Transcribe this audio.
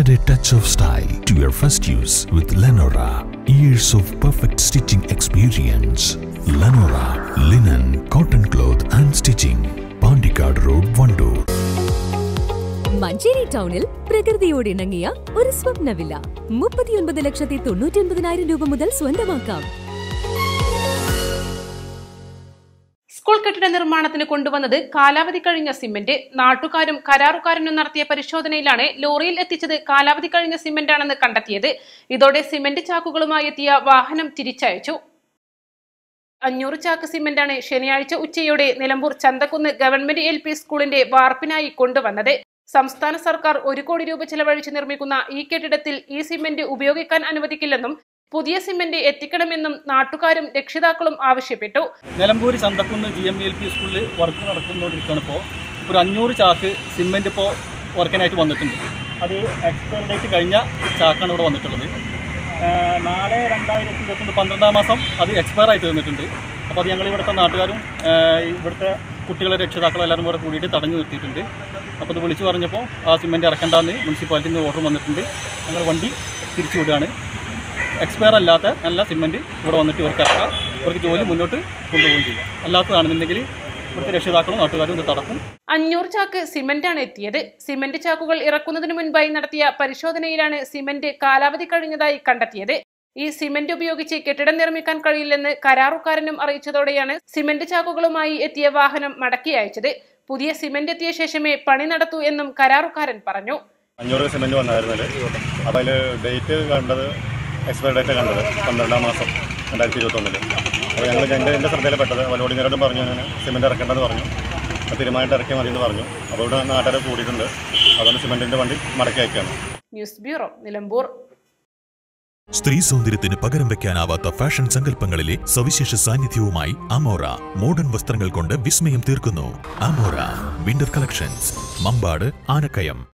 Add a touch of style to your first use with Lenora. Years of perfect stitching experience. Lenora linen, cotton cloth and stitching. Pandikad Road, Vandoor. Manjeri ടൗണിൽ പ്രകൃതിയോട് ഇണങ്ങിയ ഒരു സ്വപ്ന villa മുപ്പത്തിയൊൻപത് ലക്ഷത്തി തൊണ്ണൂറ്റി ഒൻപതിനായിരം രൂപ മുതൽ സ്വന്തമാക്കാം സ്കൂൾ കെട്ടിട നിർമ്മാണത്തിന് കൊണ്ടുവന്നത് കാലാവധി കഴിഞ്ഞ സിമന്റ് നാട്ടുകാരും കരാറുകാരനും നടത്തിയ പരിശോധനയിലാണ് ലോറിയിൽ എത്തിച്ചത് കാലാവധി കഴിഞ്ഞ സിമന്റ് ആണെന്ന് കണ്ടെത്തിയത് ഇതോടെ സിമന്റ് ചാക്കുകളുമായി എത്തിയ വാഹനം തിരിച്ചയച്ചു അഞ്ഞൂറ് ചാക്ക് സിമന്റാണ് ശനിയാഴ്ച ഉച്ചയോടെ Nilambur Chanthakkunnu government L P സ്കൂളിന്റെ വാർപ്പിനായി കൊണ്ടുവന്നത് സംസ്ഥാന സർക്കാർ ഒരു കോടി രൂപ ചെലവഴിച്ച് നിർമ്മിക്കുന്ന ഈ കെട്ടിടത്തിൽ ഈ സിമന്റ് ഉപയോഗിക്കാൻ അനുവദിക്കില്ലെന്നും പുതിയ സിമന്റ് എത്തിക്കണമെന്നും നാട്ടുകാരും രക്ഷിതാക്കളും ആവശ്യപ്പെട്ടു Nilambur Chanthakkunnu G M L P സ്കൂളിൽ വർക്ക് നടക്കുന്നുകൊണ്ടിരിക്കുകയാണ് ഇപ്പോൾ ഒരു അഞ്ഞൂറ് ചാക്ക് സിമെൻറ്റ് ഇപ്പോൾ വർക്കിനായിട്ട് വന്നിട്ടുണ്ട് അത് എക്സ്പയർ ഡേറ്റ് കഴിഞ്ഞ ചാക്കാണ് ഇവിടെ വന്നിട്ടുള്ളത് ആ, നാല് രണ്ടായിരത്തി ഇരുപത്തൊന്ന് പന്ത്രണ്ടാം മാസം അത് എക്സ്പയർ ആയിട്ട് തന്നിട്ടുണ്ട് അപ്പോൾ അത് ഞങ്ങൾ ഇവിടുത്തെ നാട്ടുകാരും ആ, ഇവിടുത്തെ കുട്ടികളെ രക്ഷിതാക്കളും എല്ലാവരും കൂടെ കൂടിയിട്ട് തടഞ്ഞു നിർത്തിയിട്ടുണ്ട് അപ്പോൾ അത് വിളിച്ചു പറഞ്ഞപ്പോൾ ആ സിമെൻറ്റ് ഇറക്കേണ്ടെന്ന് മുനിസിപ്പാലിറ്റിയിൽ നിന്ന് ഓർഡർ വന്നിട്ടുണ്ട് ഞങ്ങൾ വണ്ടി തിരിച്ചു വിടുകയാണ് എക്സ്പയർ അല്ലാത്ത നല്ല സിമെൻറ്റ് ഇവിടെ വന്നിട്ട് ഇവർക്ക് ഇറക്കാം ഇവർക്ക് ജോലി മുന്നോട്ട് കൊണ്ടുപോവുകയും ചെയ്യാം അല്ലാത്തതാണെന്നുണ്ടെങ്കിൽ ഇവിടുത്തെ രക്ഷിതാക്കളും നാട്ടുകാരും ഇത് തടക്കും അഞ്ഞൂറ് ചാക്ക് സിമന്റാണ് എത്തിയത് സിമന്റ് ചാക്കുകൾ ഇറക്കുന്നതിന് മുൻപായി നടത്തിയ പരിശോധനയിലാണ് സിമന്റ് കാലാവധി കഴിഞ്ഞതായി കണ്ടെത്തിയത് ഈ സിമന്റ് ഉപയോഗിച്ച് കെട്ടിടം നിർമ്മിക്കാൻ കഴിയില്ലെന്ന് കരാറുകാരനും അറിയിച്ചതോടെയാണ് സിമന്റ് ചാക്കുകളുമായി എത്തിയ വാഹനം മടക്കി അയച്ചത് പുതിയ സിമന്റ് എത്തിയ ശേഷമേ പണി നടത്തൂ എന്നും കരാറുകാരൻ പറഞ്ഞു അഞ്ഞൂറ് സിമെൻറ്റ് വന്നായിരുന്നത് അപ്പോൾ അതിൽ ഡേറ്റ് കണ്ടത് എക്സ്പയർ ഡേറ്റ് കണ്ടത് പന്ത്രണ്ടാം മാസം രണ്ടായിരത്തി ഇരുപത്തൊന്നില് അപ്പോൾ ഞങ്ങൾ എൻ്റെ എൻ്റെ ശ്രദ്ധയിൽപ്പെട്ടത് വലോടിനരോടും പറഞ്ഞു അങ്ങനെ സിമെൻറ്റ് ഇറക്കേണ്ടത് പറഞ്ഞു അപ്പോൾ തീരുമാനമായിട്ട് ഇറക്കിയാൽ മതി എന്ന് പറഞ്ഞു അപ്പോൾ ഇവിടെ നാട്ടുകാരെ കൂടിയിട്ടുണ്ട് അതുകൊണ്ട് സിമെൻറ്റിൻ്റെ വണ്ടി മടക്കി അയക്കുകയാണ് ന്യൂസ് ബ്യൂറോ നിലമ്പൂർ സ്ത്രീ സൗന്ദര്യത്തിന് പകരം വെക്കാനാവാത്ത ഫാഷൻ സങ്കല്പങ്ങളിലെ സവിശേഷ സാന്നിധ്യവുമായി അമോറ മോഡേൺ വസ്ത്രങ്ങൾ കൊണ്ട് വിസ്മയം തീർക്കുന്നു Amora winter collections Mambad Anakkayam